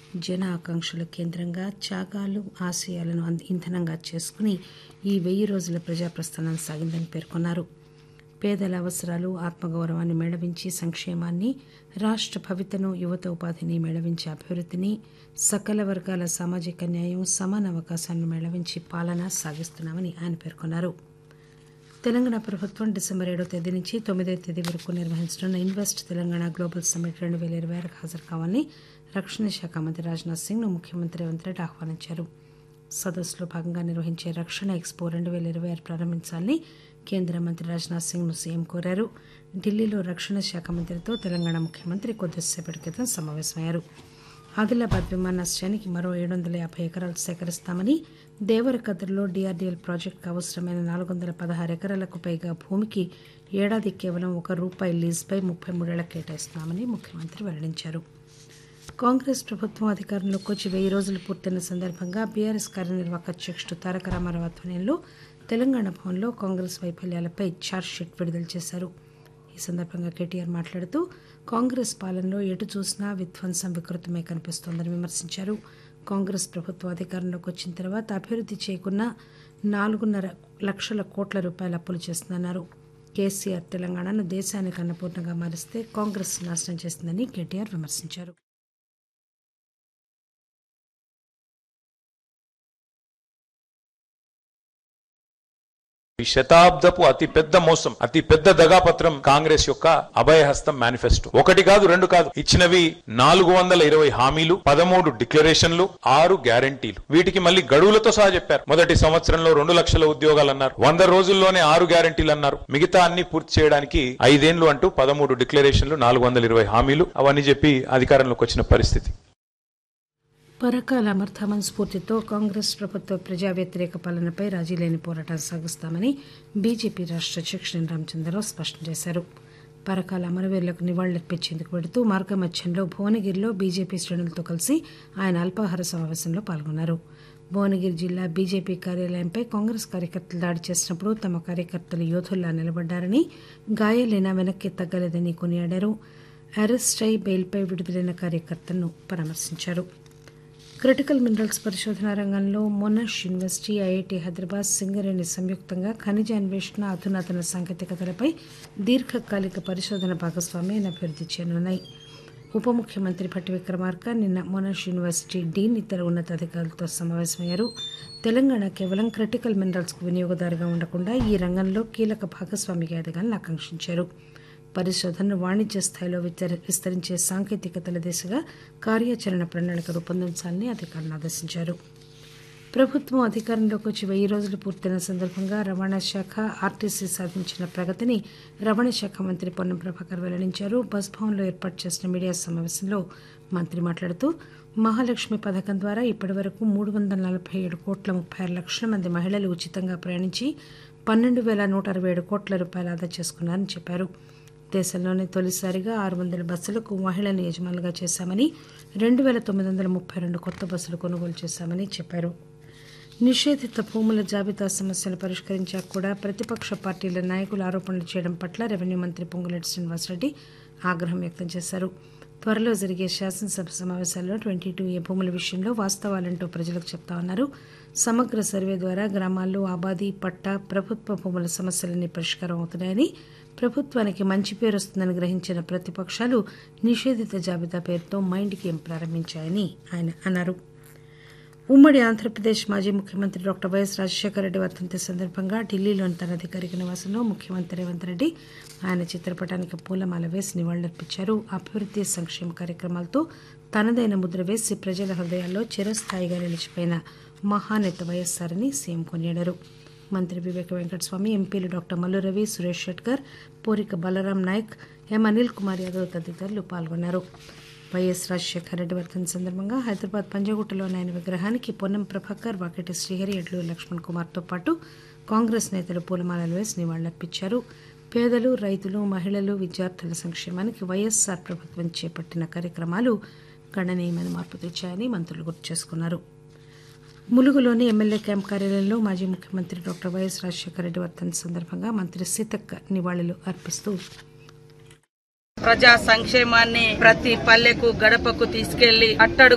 జన ఆకాంక్షల కేంద్రంగా త్యాగాలు ఆశయాలను అంద- ఇంధనంగా చేసుకుని ఈ వెయ్యి రోజుల ప్రజాప్రస్థానం సాగిందని పేర్కొన్నారు పేదల అవసరాలు ఆత్మగౌరవాన్ని మేళవించి సంక్షేమాన్ని రాష్ట్ర భవితను యువత ఉపాధిని మేళవించి అభివృద్ధిని సకల వర్గాల సామాజిక న్యాయం సమాన అవకాశాలను మేళవించి పాలన సాగిస్తున్నామని ఆయన పేర్కొన్నారు తెలంగాణ ప్రభుత్వం డిసెంబర్ ఏడో తేదీ నుంచి తొమ్మిదో తేదీ వరకు నిర్వహించనున్న ఇన్వెస్ట్ తెలంగాణ గ్లోబల్ సమ్మిట్ రెండు వేల ఇరవై ఆరుకు హాజరు కావాలని రక్షణ శాఖ మంత్రి రాజ్నాథ్ సింగ్ ను ముఖ్యమంత్రి రేవంత్ రెడ్డి ఆహ్వానించారు సదస్సులో భాగంగా నిర్వహించే రక్షణ ఎక్స్పో రెండు వేల ఇరవై ఆరు ప్రారంభించాలని కేంద్ర మంత్రి రాజ్నాథ్ సింగ్ ను సీఎం కోరారు ఢిల్లీలో రక్షణ శాఖ మంత్రితో తెలంగాణ ముఖ్యమంత్రి కొద్దిసేపటి క్రితం సమావేశమయ్యారు ఆదిలాబాద్ విమానాశ్రయానికి మరో ఏడు వందల యాభై ఎకరాలు సేకరిస్తామని దేవరకద్రలో డిఆర్డీఎల్ ప్రాజెక్టుకు అవసరమైన నాలుగు వందల పదహారు ఎకరాలకు పైగా భూమికి ఏడాది కేవలం ఒక రూపాయి లీజుపై ముప్పై మూడేళ్ల కేటాయిస్తున్నామని ముఖ్యమంత్రి వెల్లడించారు కాంగ్రెస్ ప్రభుత్వం అధికారంలోకి వచ్చి వెయ్యి రోజులు పూర్తయిన సందర్భంగా బీఆర్ఎస్ కార్యనిర్వాహక అధ్యక్షుడు తారక రామారావు ఆధ్వర్యంలో తెలంగాణ భవన్లో కాంగ్రెస్ వైఫల్యాలపై ఛార్జ్షీట్ విడుదల చేశారు ఈ సందర్భంగా కేటీఆర్ మాట్లాడుతూ కాంగ్రెస్ పాలనలో ఎటు చూసినా విధ్వంసం వికృతమే కనిపిస్తోందని విమర్శించారు కాంగ్రెస్ ప్రభుత్వం అధికారంలోకి వచ్చిన తర్వాత అభివృద్ధి చేయకున్న నాలుగున్నర లక్షల కోట్ల రూపాయల అప్పులు చేస్తుందన్నారు కేసీఆర్ తెలంగాణను దేశానికి అన్నపూర్ణగా మారిస్తే కాంగ్రెస్ నాశనం చేస్తుందని కేటీఆర్ విమర్శించారు ఈ శతాబ్దపు అతి పెద్ద మోసం అతి పెద్ద దగాపత్రం కాంగ్రెస్ యొక్క అభయహస్తం మేనిఫెస్టో ఒకటి కాదు రెండు కాదు ఇచ్చినవి నాలుగు వందల ఇరవై హామీలు పదమూడు డిక్లరేషన్లు ఆరు గ్యారంటీలు వీటికి మళ్ళీ గడువులతో సహా చెప్పారు మొదటి సంవత్సరంలో రెండు లక్షల ఉద్యోగాలు అన్నారు వంద రోజుల్లోనే ఆరు గ్యారంటీలు అన్నారు మిగతా అన్ని పూర్తి చేయడానికి ఐదేండ్లు అంటూ పదమూడు డిక్లరేషన్లు నాలుగు వందల ఇరవై హామీలు అవన్నీ చెప్పి అధికారంలోకి వచ్చిన పరిస్థితి పరకాల అమర్థామన్ స్ఫూర్తితో కాంగ్రెస్ ప్రభుత్వ ప్రజా వ్యతిరేక పాలనపై రాజీలేని పోరాటం సాగిస్తామని బీజేపీ రాష్ట్ర అధ్యక్షుడు రామచంద్రరావు స్పష్టం చేశారు పరకాల అమరవీరులకు నివాళులర్పించేందుకు వెడుతూ మార్గమధ్యంలో భువనగిరిలో బీజేపీ శ్రేణులతో కలిసి ఆయన అల్పాహార సమావేశంలో పాల్గొన్నారు భువనగిరి జిల్లా బీజేపీ కార్యాలయంపై కాంగ్రెస్ కార్యకర్తలు దాడి చేసినప్పుడు తమ కార్యకర్తలు యోధుల్లా నిలబడ్డారని గాయాలైనా వెనక్కి తగ్గలేదని కొనియాడారు అరెస్ట్ అయి బెయిల్పై విడుదలైన కార్యకర్తలను పరామర్శించారు క్రిటికల్ మినరల్స్ పరిశోధన రంగంలో Monash university IIT Hyderabad Singareni సంయుక్తంగా ఖనిజ అన్వేషణ అధునాతన సాంకేతికతలపై దీర్ఘకాలిక పరిశోధన భాగస్వామ్యాన్ని అభివృద్ధి చేయనున్నాయి ఉప ముఖ్యమంత్రి భట్టి విక్రమార్క నిన్న మొనాష్ యూనివర్సిటీ డీన్ ఇతర ఉన్నతాధికారులతో సమావేశమయ్యారు తెలంగాణ కేవలం క్రిటికల్ మినరల్స్కు వినియోగదారుగా ఉండకుండా ఈ రంగంలో కీలక భాగస్వామిగా ఎదగాలని ఆకాంక్షించారు పరిశోధనను వాణిజ్య స్థాయిలో విస్తరి- విస్తరించే సాంకేతికతల దిశగా కార్యాచరణ ప్రణాళిక రూపొందించాలని అధికారులను ఆదేశించారు ప్రభుత్వం అధికారంలోకి వచ్చి వెయ్యి రోజులు పూర్తయిన సందర్భంగా రవాణా శాఖ ఆర్టీసీ సాధించిన ప్రగతిని రవాణా శాఖ మంత్రి పొన్నం ప్రభాకర్ వెల్లడించారు బస్ భవన్లో ఏర్పాటు చేసిన మీడియా సమావేశంలో మంత్రి మాట్లాడుతూ మహాలక్ష్మి పథకం ద్వారా ఇప్పటివరకు మూడు వందల నలభై ఏడు కోట్ల ముప్పై ఆరు లక్షల మంది మహిళలు ఉచితంగా ప్రయాణించి పన్నెండు వేల నూట అరవై ఏడు కోట్ల రూపాయలు ఆదా చేసుకున్నారని చెప్పారు దేశంలోనే తొలిసారిగా ఆరు వందల బస్సులకు మహిళలను యజమానులుగా చేశామని రెండు వేల తొమ్మిది వందల ముప్పై రెండు కొత్త బస్సులు కొనుగోలు చేశామని చెప్పారు నిషేధిత భూముల జాబితా సమస్యను పరిష్కరించాక కూడా ప్రతిపక్ష పార్టీల నాయకులు ఆరోపణలు చేయడం పట్ల రెవెన్యూ మంత్రి పొంగులేటి శ్రీనివాసరెడ్డి ఆగ్రహం వ్యక్తం చేశారు త్వరలో జరిగే శాసనసభ సమావేశాల్లో ట్వంటీ టూ ఏ భూముల విషయంలో వాస్తవాలంటూ ప్రజలకు చెప్తామన్నారు సమగ్ర సర్వే ద్వారా గ్రామాల్లో ఆబాది పట్టా ప్రభుత్వ భూముల సమస్యలన్నీ పరిష్కారం అవుతున్నాయని ప్రభుత్వానికి మంచి పేరు వస్తుందని గ్రహించిన ప్రతిపక్షాలు నిషేధిత జాబితా పేరుతో మైండ్ గేమ్ ప్రారంభించాయని ఆయన అన్నారు ఉమ్మడి ఆంధ్రప్రదేశ్ మాజీ ముఖ్యమంత్రి డాక్టర్ వైఎస్ రాజశేఖర రెడ్డి వర్ధంతి సందర్భంగా ఢిల్లీలోని తన అధికారిక నివాసంలో ముఖ్యమంత్రి రేవంత్ రెడ్డి ఆయన చిత్రపటానికి పూలమాల వేసి నివాళులర్పించారు అభివృద్ధి సంక్షేమ కార్యక్రమాలతో తనదైన ముద్ర వేసి ప్రజల హృదయాల్లో చిరస్థాయిగా నిలిచిపోయిన మహానేత వైఎస్ఆర్ అని సీఎం కొనియాడారు మంత్రి వివేక వెంకటస్వామి ఎంపీలు డాక్టర్ మల్లు రవి సురేష్ షెట్కర్ పోరిక బలరాం నాయక్ ఎం అనిల్ కుమార్ యాదవ్ తదితరులు పాల్గొన్నారు వైఎస్ రాజశేఖర రెడ్డి వర్ధన్ సందర్భంగా హైదరాబాద్ పంజగుట్టలోని ఆయన విగ్రహానికి పొన్నం ప్రభాకర్ వాకిటి శ్రీహరి ఎడ్లు లక్ష్మణ్ కుమార్తో పాటు కాంగ్రెస్ నేతలు పూలమాలలు వేసి నివాళులర్పించారు పేదలు రైతులు మహిళలు విద్యార్థుల సంక్షేమానికి వైఎస్ఆర్ ప్రభుత్వం చేపట్టిన కార్యక్రమాలు గణనీయమైన మార్పు తెచ్చాయని మంత్రులు గుర్తు చేసుకున్నారు ములుగులోని ఎమ్మెల్యే క్యాంప్ కార్యాలయంలో మాజీ ముఖ్యమంత్రి డాక్టర్ వైఎస్ రాజశేఖర రెడ్డి వర్ధన్ సందర్భంగా మంత్రి సీతక్క నివాళులు అర్పిస్తూ ప్రజా సంక్షేమాన్ని ప్రతి పల్లెకు గడపకు తీసుకెళ్లి అట్టడుగు